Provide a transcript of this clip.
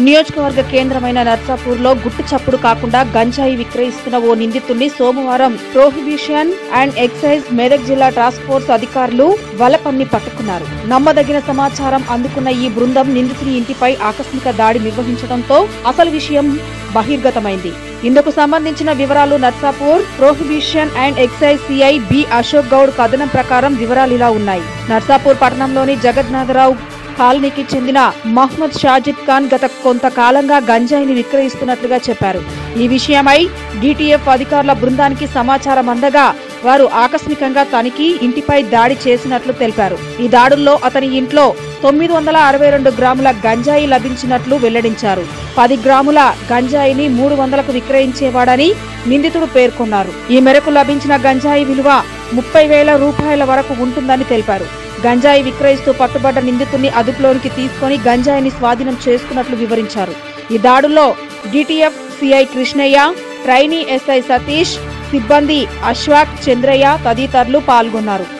నియోజకవర్గ కేంద్రమైన నర్సాపూర్లో గుట్టు చప్పుడు కాకుండా గంజాయి విక్రయిస్తున్న ఓ నిందితుడిని సోమవారం ప్రోహిబిషన్ అండ్ ఎక్సైజ్ మెదక్ జిల్లా టాస్క్ ఫోర్స్ అధికారులు వలపన్ని పట్టుకున్నారు నమ్మదగిన సమాచారం అందుకున్న ఈ బృందం నిందితుని ఇంటిపై ఆకస్మిక దాడి నిర్వహించడంతో అసలు విషయం బహిర్గతమైంది ఇందుకు సంబంధించిన వివరాలు Narsapur prohibition and excise CI B Ashok Goud కథనం ప్రకారం వివరాలు ఇలా ఉన్నాయి నర్సాపూర్ పట్టణంలోని జగన్నాథరావు కాలనీకి చెందిన మహ్మద్ షాజిద్ ఖాన్ గత కొంతకాలంగా గంజాయిని విక్రయిస్తున్నట్లుగా చెప్పారు ఈ విషయమై డిటిఎఫ్ అధికారుల బృందానికి సమాచారం అందగా వారు ఆకస్మికంగా తనిఖీ ఇంటిపై దాడి చేసినట్లు తెలిపారు ఈ దాడుల్లో అతని ఇంట్లో తొమ్మిది వందల అరవై రెండు గ్రాముల గంజాయి లభించినట్లు వెల్లడించారు పది గ్రాముల గంజాయిని మూడు వందలకు విక్రయించేవాడని నిందితుడు పేర్కొన్నారు ఈ మేరకు లభించిన గంజాయి విలువ ముప్పై వేల రూపాయల వరకు ఉంటుందని తెలిపారు గంజాయి విక్రయిస్తూ పట్టుబడ్డ నిందితుడిని అదుపులోనికి తీసుకొని గంజాయిని స్వాధీనం చేసుకున్నట్లు వివరించారు ఈ దాడుల్లో DTF CI Krishnaiah trainee SI Satish సిబ్బంది అశ్వాక్ చంద్రయ్య తదితరులు పాల్గొన్నారు